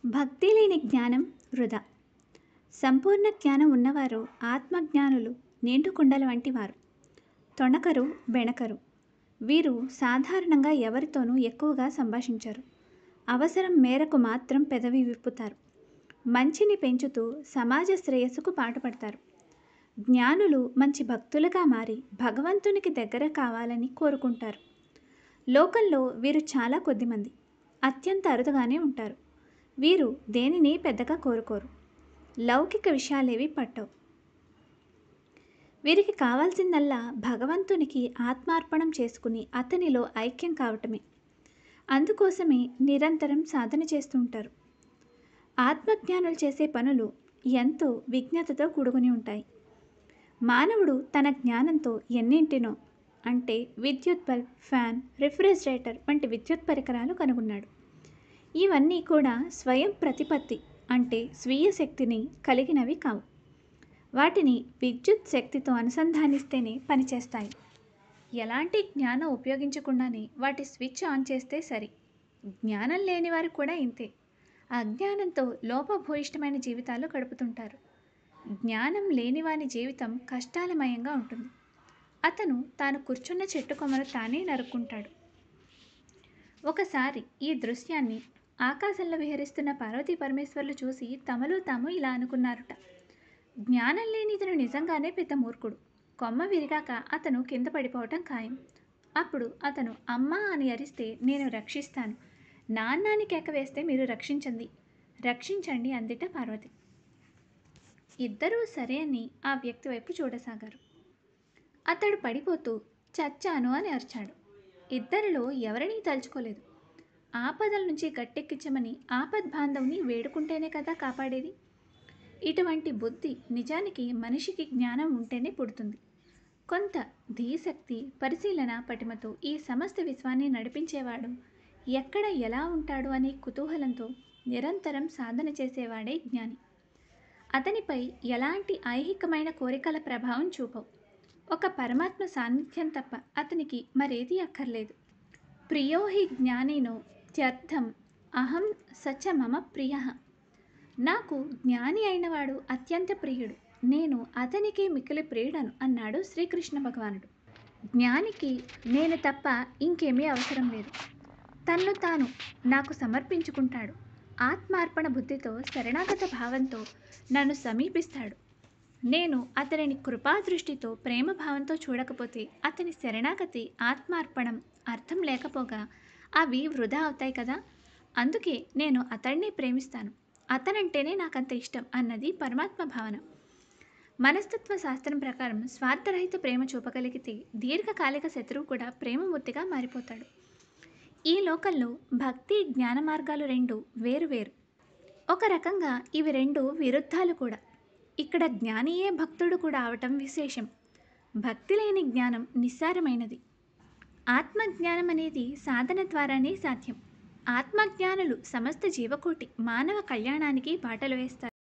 భక్తి లేని జ్ఞానం వృధా సంపూర్ణ జ్ఞానం ఉన్నవారు ఆత్మజ్ఞానులు నిండు కుండల వంటి వారు తొణకరు బెణకరు వీరు సాధారణంగా ఎవరితోనూ ఎక్కువగా సంభాషించరు అవసరం మేరకు మాత్రం పెదవి విప్పుతారు మంచిని పెంచుతూ సమాజ శ్రేయస్సుకు పాటుపడతారు జ్ఞానులు మంచి భక్తులుగా మారి భగవంతునికి దగ్గర కావాలని కోరుకుంటారు లోకంలో వీరు చాలా కొద్దిమంది అత్యంత అరుదుగానే ఉంటారు వీరు దేనిని పెద్దగా కోరుకోరు లౌకిక విషయాలేవి పట్టవు వీరికి కావాల్సిందల్లా భగవంతునికి ఆత్మార్పణం చేసుకుని అతనిలో ఐక్యం కావటమే అందుకోసమే నిరంతరం సాధన చేస్తుంటారు ఆత్మజ్ఞానులు చేసే పనులు ఎంతో విజ్ఞతతో కూడుకుని ఉంటాయి మానవుడు తన జ్ఞానంతో ఎన్నింటినో అంటే విద్యుత్ బల్బ్ ఫ్యాన్ రిఫ్రిజిరేటర్ వంటి విద్యుత్ పరికరాలు కనుగొన్నాడు ఇవన్నీ కూడా స్వయం ప్రతిపత్తి అంటే స్వీయ శక్తిని కలిగినవి కావు వాటిని విద్యుత్ శక్తితో అనుసంధానిస్తేనే పనిచేస్తాయి ఎలాంటి జ్ఞానం ఉపయోగించకుండానే వాటి స్విచ్ ఆన్ చేస్తే సరి జ్ఞానం లేని వారు కూడా ఇంతే అజ్ఞానంతో లోపభూయిష్టమైన జీవితాలు గడుపుతుంటారు జ్ఞానం లేనివాని జీవితం కష్టాలమయంగా ఉంటుంది అతను తాను కూర్చున్న చెట్టు కొమ్మను తానే నరుక్కుంటాడు ఒకసారి ఈ దృశ్యాన్ని ఆకాశంలో విహరిస్తున్న పార్వతీ పరమేశ్వర్లు చూసి తమలో తాము ఇలా అనుకున్నారుట జ్ఞానం లేని ఇతను నిజంగానే పెద్ద మూర్ఖుడు కొమ్మ విరిగాక అతను కింద పడిపోవటం ఖాయం అప్పుడు అతను అమ్మా అని అరిస్తే నేను రక్షిస్తాను నాన్నాని కేక వేస్తే మీరు రక్షించండి రక్షించండి అందిట పార్వతి ఇద్దరూ సరే అని ఆ వ్యక్తి వైపు చూడసాగారు అతడు పడిపోతూ చచ్చాను అని అరిచాడు ఇద్దరిలో ఎవరినీ తలుచుకోలేదు ఆపదల నుంచి గట్టెక్కించమని ఆపద్బాంధవుని వేడుకుంటేనే కదా కాపాడేది ఇటువంటి బుద్ధి నిజానికి మనిషికి జ్ఞానం ఉంటేనే పుడుతుంది కొంత ధీశక్తి పరిశీలన పటిమతో ఈ సమస్త విశ్వాన్ని నడిపించేవాడు ఎక్కడ ఎలా ఉంటాడు అనే కుతూహలంతో నిరంతరం సాధన చేసేవాడే జ్ఞాని అతనిపై ఎలాంటి ఐహికమైన కోరికల ప్రభావం చూపవు ఒక పరమాత్మ సాన్నిధ్యం తప్ప అతనికి మరేదీ అక్కర్లేదు ప్రియో హి జ్ఞానినో త్యర్థం అహం సచ మమ ప్రియ నాకు జ్ఞాని అయినవాడు అత్యంత ప్రియుడు నేను అతనికి మిక్కిలి ప్రియుడను అన్నాడు శ్రీకృష్ణ భగవానుడు జ్ఞానికి నేను తప్ప ఇంకేమీ అవసరం లేదు తన్ను తాను నాకు సమర్పించుకుంటాడు ఆత్మార్పణ బుద్ధితో శరణాగత భావంతో నన్ను సమీపిస్తాడు నేను అతనిని కృపాదృష్టితో ప్రేమ భావంతో చూడకపోతే అతని శరణాగతి ఆత్మార్పణం అర్థం లేకపోగా అవి వృధా అవుతాయి కదా అందుకే నేను అతడిని ప్రేమిస్తాను అతనంటేనే నాకంత ఇష్టం అన్నది పరమాత్మ భావన మనస్తత్వ శాస్త్రం ప్రకారం స్వార్థరహిత ప్రేమ చూపగలిగితే దీర్ఘకాలిక శత్రువు కూడా ప్రేమమూర్తిగా మారిపోతాడు ఈ లోకంలో భక్తి జ్ఞాన మార్గాలు రెండు వేరు వేరు ఒక రకంగా ఇవి రెండు విరుద్ధాలు కూడా ఇక్కడ జ్ఞానియే భక్తుడు కూడా అవటం విశేషం భక్తి లేని జ్ఞానం నిస్సారమైనది ఆత్మజ్ఞానం అనేది సాధన ద్వారానే సాధ్యం ఆత్మజ్ఞానులు సమస్త జీవకోటి మానవ కళ్యాణానికి బాటలు వేస్తారు